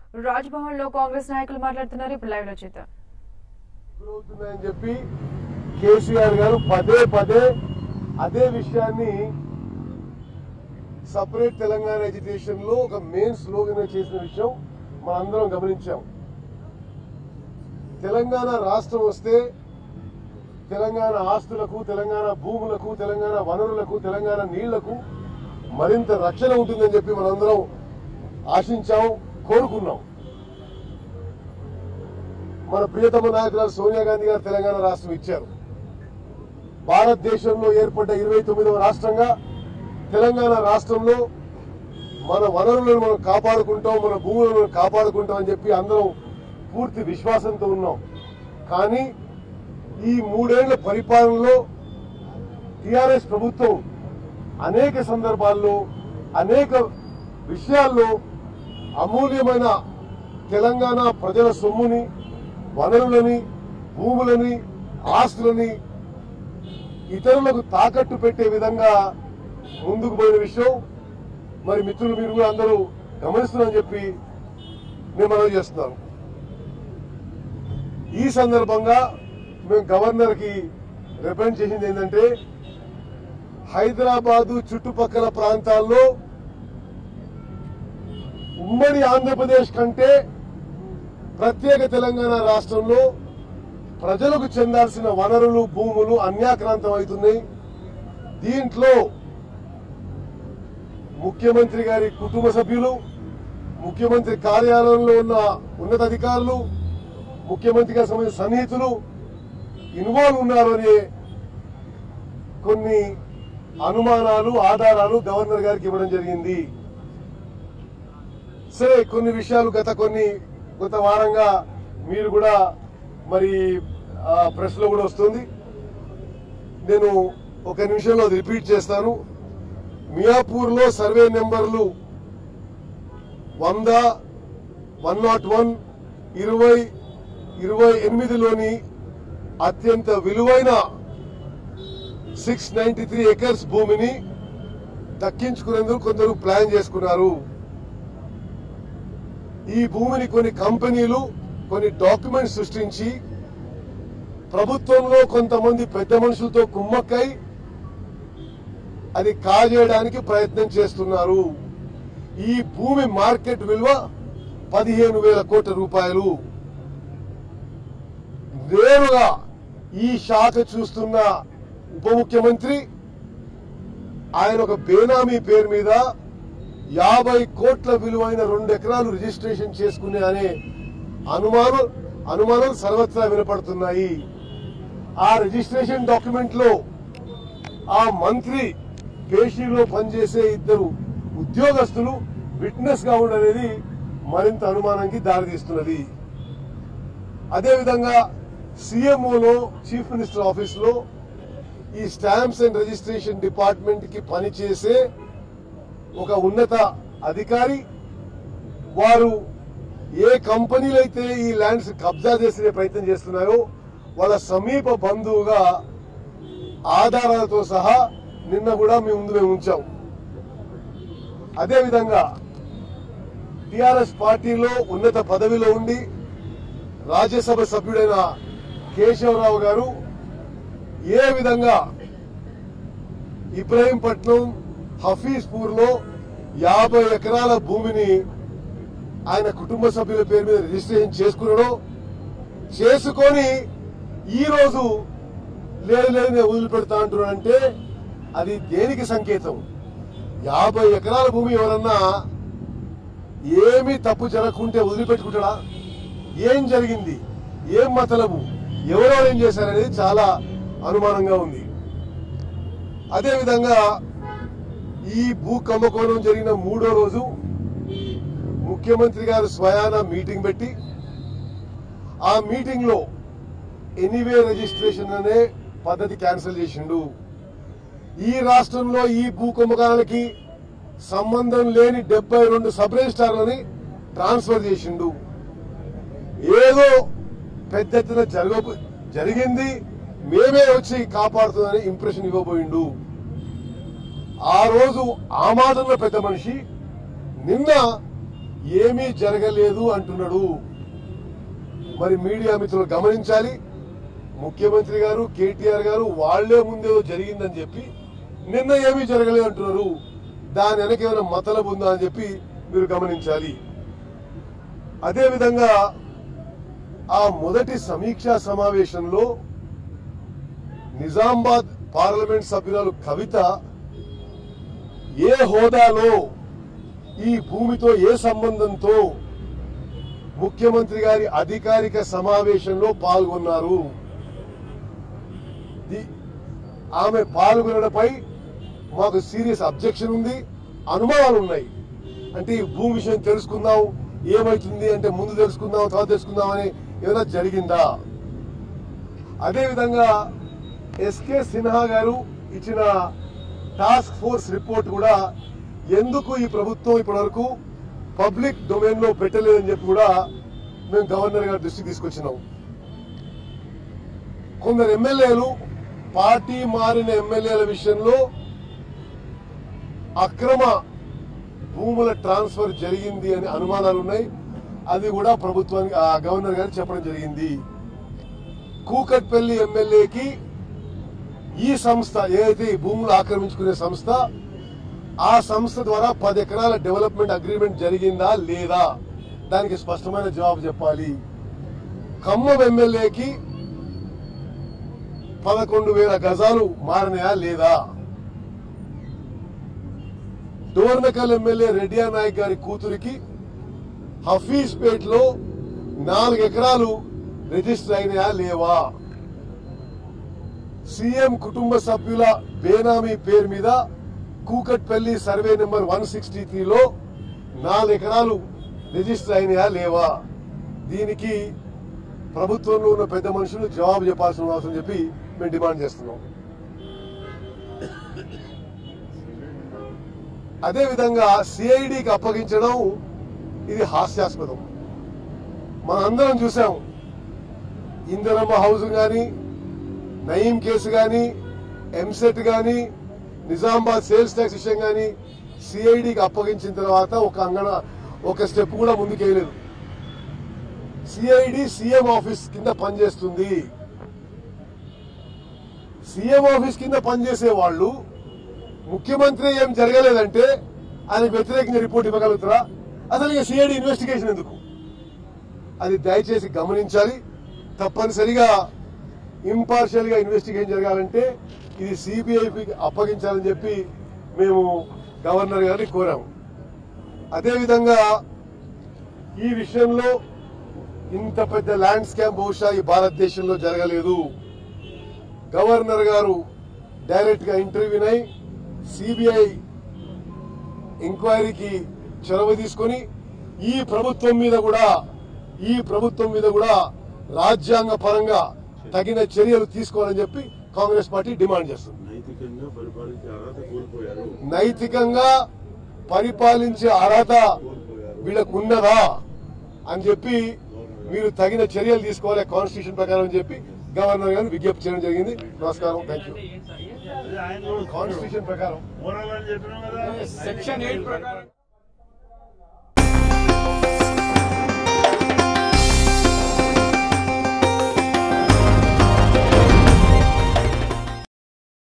రాజ్భవన్ లో కాంగ్రెస్ నాయకులు మాట్లాడుతున్నారు ఇప్పుడు లైవ్ లో చూద్దాం గురవుతున్నాయని చెప్పి కేసీఆర్ గారు పదే పదే అదే విషయాన్ని సపరేట్ తెలంగాణ ఎడ్యుకేషన్ లో ఒక మెయిన్ స్లోగన్ చేసిన విషయం మనందరం గమనించాం తెలంగాణ రాష్ట్రం వస్తే తెలంగాణ ఆస్తులకు తెలంగాణ భూములకు తెలంగాణ వనరులకు తెలంగాణ నీళ్లకు మరింత రక్షణ ఉంటుందని చెప్పి మనందరం ఆశించాం కోరుకున్నాం మన ప్రియతమ నాయకురాలు సోనియా గాంధీ గారు తెలంగాణ రాష్ట్రం ఇచ్చారు భారతదేశంలో ఏర్పడ్డ ఇరవై తొమ్మిదవ రాష్ట్రంగా తెలంగాణ రాష్ట్రంలో మన వనరులను మనం కాపాడుకుంటాం మన భూములను మనం కాపాడుకుంటాం అని చెప్పి అందరం పూర్తి విశ్వాసంతో ఉన్నాం కానీ ఈ మూడేళ్ల పరిపాలనలో టిఆర్ఎస్ ప్రభుత్వం అనేక సందర్భాల్లో అనేక విషయాల్లో అమూల్యమైన తెలంగాణ ప్రజల సొమ్ముని వనరులని భూములని ఆస్తులని ఇతరులకు తాకట్టు పెట్టే విధంగా ముందుకు పోయిన విషయం మరి మిత్రులు మీరు కూడా అందరూ గమనిస్తున్నారని చెప్పి నేను మనవి చేస్తున్నాను ఈ సందర్భంగా మేము గవర్నర్ కి రిప్రజెంట్ చేసింది ఏంటంటే హైదరాబాదు చుట్టుపక్కల ప్రాంతాల్లో ఉమ్మడి ఆంధ్రప్రదేశ్ కంటే ప్రత్యేక తెలంగాణ రాష్ట్రంలో ప్రజలకు చెందాల్సిన వనరులు భూములు అన్యాక్రాంతం అవుతున్నాయి దీంట్లో ముఖ్యమంత్రి గారి కుటుంబ సభ్యులు ముఖ్యమంత్రి కార్యాలయంలో ఉన్న ఉన్నతాధికారులు ముఖ్యమంత్రి గారికి సంబంధించిన సన్నిహితులు ఇన్వాల్వ్ ఉన్నారు అనే కొన్ని అనుమానాలు ఆధారాలు గవర్నర్ గారికి ఇవ్వడం జరిగింది సరే కొన్ని విషయాలు గత కొన్ని గత వారంగా మీరు కూడా మరి ప్రెస్ లో కూడా వస్తుంది నేను ఒక నిమిషంలో అది రిపీట్ చేస్తాను మియాపూర్ లో సర్వే నెంబర్లు వంద వన్ నాట్ వన్ ఇరవై ఇరవై ఎనిమిదిలోని అత్యంత విలువైన సిక్స్ నైన్టీ త్రీ ఎకర్స్ భూమిని దక్కించుకునేందుకు కొందరు ప్లాన్ చేసుకున్నారు ఈ భూమిని కొన్ని కంపెనీలు కొన్ని డాక్యుమెంట్స్ సృష్టించి ప్రభుత్వంలో కొంతమంది పెద్ద మనుషులతో కుమ్మక్కై అది కాజేయడానికి ప్రయత్నం చేస్తున్నారు ఈ భూమి మార్కెట్ విలువ పదిహేను వేల కోట్ల రూపాయలు నేరుగా ఈ శాఖ చూస్తున్న ఉప ముఖ్యమంత్రి ఆయన ఒక బేనామీ పేరు మీద యాభై కోట్ల విలువైన రెండు ఎకరాలు రిజిస్ట్రేషన్ చేసుకునే అనే అనుమానం అనుమానాలు సర్వత్రా వినపడుతున్నాయి ఆ రిజిస్ట్రేషన్ డాక్యుమెంట్ లో ఆ మంత్రి పేషీలో పనిచేసే ఇద్దరు ఉద్యోగస్తులు విట్నెస్ గా ఉండనేది మరింత అనుమానానికి దారితీస్తున్నది అదేవిధంగా సీఎంఓలో చీఫ్ మినిస్టర్ ఆఫీస్ లో ఈ స్టాంప్స్ అండ్ రిజిస్ట్రేషన్ డిపార్ట్మెంట్ కి పనిచేసే ఒక ఉన్నత అధికారి వారు ఏ కంపెనీలు అయితే ఈ ల్యాండ్స్ కబ్జా చేసే ప్రయత్నం చేస్తున్నారో వాళ్ళ సమీప బంధువుగా ఆధారాలతో సహా నిన్న కూడా మేము ముందు మేము ఉంచాం అదేవిధంగా టిఆర్ఎస్ పార్టీలో ఉన్నత పదవిలో ఉండి రాజ్యసభ సభ్యుడైన కేశవరావు గారు ఏ విధంగా ఇబ్రహీంపట్నం హఫీజ్పూర్ లో యాభై ఎకరాల భూమిని ఆయన కుటుంబ సభ్యుల పేరు మీద రిజిస్ట్రేషన్ చేసుకున్నాడో చేసుకొని ఈ రోజు లేదు లేదు నేను వదిలిపెడతా అంటున్నాడంటే అది దేనికి సంకేతం యాభై ఎకరాల భూమి ఎవరన్నా ఏమీ తప్పు జరగకుంటే వదిలిపెట్టుకుంటాడా ఏం జరిగింది ఏం మతలబు ఎవరెవరు ఏం చేశారనేది చాలా అనుమానంగా ఉంది అదేవిధంగా ఈ భూ కుంభకోణం జరిగిన మూడో రోజు ముఖ్యమంత్రి గారు స్వయాన మీటింగ్ పెట్టి ఆ మీటింగ్ లో ఎనీవే రిజిస్ట్రేషన్ అనే పద్ధతి క్యాన్సిల్ చేసిండు ఈ రాష్ట్రంలో ఈ భూ కుంభకోణాలకి సంబంధం లేని డెబ్బై రెండు సబ్ రిజిస్టార్లని ట్రాన్స్ఫర్ చేసిండు ఏదో పెద్ద ఎత్తున జరగ జరిగింది మేమే వచ్చి కాపాడుతుందని ఇంప్రెషన్ ఇవ్వబోయిండు ఆ రోజు ఆ మాటల్లో పెద్ద మనిషి నిన్న ఏమీ జరగలేదు అంటున్నాడు మరి మీడియా మిత్రులు గమనించాలి ముఖ్యమంత్రి గారు కేటీఆర్ గారు వాళ్లే ముందేదో జరిగిందని చెప్పి నిన్న ఏమీ జరగలేదు అంటున్నారు దాని వెనక ఏమైనా మతలబు ఉందా అని చెప్పి మీరు గమనించాలి అదేవిధంగా ఆ మొదటి సమీక్షా సమావేశంలో నిజామాబాద్ పార్లమెంట్ సభ్యురాలు కవిత ఏ హోదాలో ఈ భూమితో ఏ సంబంధంతో ముఖ్యమంత్రి గారి అధికారిక సమావేశంలో పాల్గొన్నారు ది- ఆమె పాల్గొనడంపై మాకు సీరియస్ అబ్జెక్షన్ ఉంది అనుమానాలు ఉన్నాయి అంటే ఈ భూమి విషయం తెలుసుకుందాం ఏమైతుంది అంటే ముందు తెలుసుకుందాం తర్వాత తెలుసుకుందాం అని ఏదైనా జరిగిందా అదేవిధంగా ఎస్కే సిన్హా గారు ఇచ్చిన టాస్క్ ఫోర్స్ రిపోర్ట్ కూడా ఎందుకు ఈ ప్రభుత్వం ఇప్పటివరకు పబ్లిక్ డొమైన్ లో పెట్టలేదని చెప్పి కూడా మేము గవర్నర్ గారి దృష్టికి తీసుకొచ్చినాం కొందరు ఎమ్మెల్యేలు పార్టీ మారిన ఎమ్మెల్యేల విషయంలో అక్రమ భూముల ట్రాన్స్ఫర్ జరిగింది అనే అనుమానాలు ఉన్నాయి అది కూడా ప్రభుత్వానికి ఆ గవర్నర్ గారు చెప్పడం జరిగింది కూకట్పల్లి ఎమ్మెల్యేకి ఈ సంస్థ ఏదైతే ఈ భూములు ఆక్రమించుకునే సంస్థ ఆ సంస్థ ద్వారా పది ఎకరాల డెవలప్మెంట్ అగ్రిమెంట్ జరిగిందా లేదా దానికి స్పష్టమైన జవాబు చెప్పాలి ఖమ్మం ఎమ్మెల్యేకి పదకొండు వేల గజాలు మారినాయా లేదా డోర్నకల్ ఎమ్మెల్యే రెడ్డియా నాయక్ గారి కూతురికి హఫీజ్ పేట్ లో నాలుగు ఎకరాలు రిజిస్టర్ అయినాయా లేవా సీఎం కుటుంబ సభ్యుల బేనామీ పేరు మీద Kukatpally survey number one sixty త్రీలో నాలుగు ఎకరాలు రిజిస్టర్ అయినాయా లేవా దీనికి ప్రభుత్వంలో ఉన్న పెద్ద మనుషులు జవాబు చెప్పాల్సిన అవసరం చెప్పి మేము డిమాండ్ చేస్తున్నాం అదే విధంగా సిఐడికి అప్పగించడం ఇది హాస్యాస్పదం మనందరం చూసాం ఇందిరమ్మ హౌస్ గాని నయీం కేసు గాని ఎంసెట్ గాని నిజామాబాద్ సేల్స్ ట్యాక్స్ విషయం గాని సిఐడికి అప్పగించిన తర్వాత ఒక అంగన ఒక స్టెప్ కూడా ముందుకేయలేదు సిఐడి సీఎం ఆఫీస్ కింద పనిచేస్తుంది సీఎం ఆఫీస్ కింద పనిచేసే వాళ్ళు ముఖ్యమంత్రి ఏం జరగలేదంటే ఆయన వ్యతిరేకంగా రిపోర్ట్ ఇవ్వగలుగుతారా అసలు ఇక సిఐడి ఇన్వెస్టిగేషన్ ఎందుకు అది దయచేసి గమనించాలి తప్పనిసరిగా ఇంపార్షియల్ గా ఇన్వెస్టిగేషన్ జరగాలంటే ఇది సిబిఐకి అప్పగించాలని చెప్పి మేము గవర్నర్ గారిని కోరాము అదేవిధంగా ఈ విషయంలో ఇంత పెద్ద ల్యాండ్ స్కామ్ బహుశా ఈ భారతదేశంలో జరగలేదు గవర్నర్ గారు డైరెక్ట్ గా ఇంటర్వ్యూ అయి సిబిఐ ఎంక్వైరీకి చొరవ తీసుకొని ఈ ప్రభుత్వం మీద కూడా ఈ ప్రభుత్వం మీద కూడా రాజ్యాంగ పరంగా తగిన చర్యలు తీసుకోవాలని చెప్పి కాంగ్రెస్ పార్టీ డిమాండ్ చేస్తుంది నైతికంగా పరిపాలించే అర్హత కోల్పోయారు నైతికంగా పరిపాలించే అర్హత వీళ్ళకు ఉన్నదా అని చెప్పి మీరు తగిన చర్యలు తీసుకోవాలి కాన్స్టిట్యూషన్ ప్రకారం అని చెప్పి గవర్నర్ గారు విజ్ఞప్తి చేయడం జరిగింది నమస్కారం థ్యాంక్ యూ అది ఆయన కూడా కాన్స్టిట్యూషన్ ప్రకారం మూరాలని చెప్పినాం కదా సెక్షన్ ఎయిట్ ప్రకారం